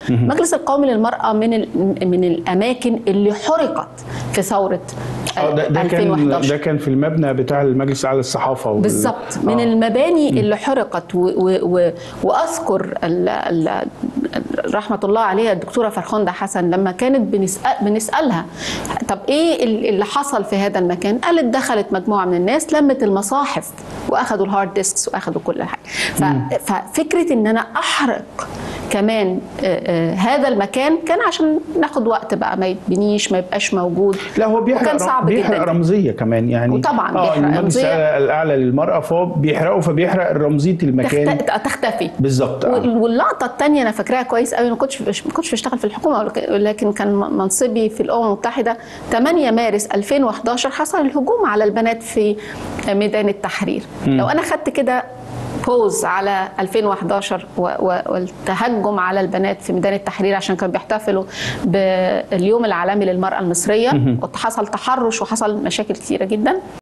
المجلس القومي للمراه من ال- من الاماكن اللي حرقت في ثوره اه ده, ده كان 2011 ده كان في المبنى بتاع المجلس الاعلى للصحافه وال- بالظبط من آه. المباني اللي حرقت و و و واذكر ال ال رحمه الله عليها الدكتوره فرخنده حسن لما كانت بنسأل بنسالها طب ايه ال- اللي حصل في هذا المكان؟ قالت دخلت مجموعه من الناس لمت المصاحف واخدوا الهارد ديسكس واخدوا كل حاجه ف- ففكره ان انا احرق كمان آه، آه، هذا المكان كان عشان ناخد وقت بقى ما يتبنيش ما يبقاش موجود لا هو بيحرق وكان صعب بيحرق جدا رمزيه كمان يعني وطبعاً اه بيحرق المجلس رمزية. الاعلى للمراه فهو بيحرقه فبيحرق رمزيه المكان تخت- تختفي بالظبط آه. وال- واللقطه الثانيه انا فاكراها كويس قوي ما كنتش ما كنتش بشتغل في الحكومه ولك- لكن كان منصبي في الامم المتحده 8 مارس 2011 حصل الهجوم على البنات في ميدان التحرير لو انا خدت كده بوز على 2011 و- و- والتهجم على البنات في ميدان التحرير عشان كانوا بيحتفلوا باليوم العالمي للمراه المصريه حصل تحرش وحصل مشاكل كثيره جدا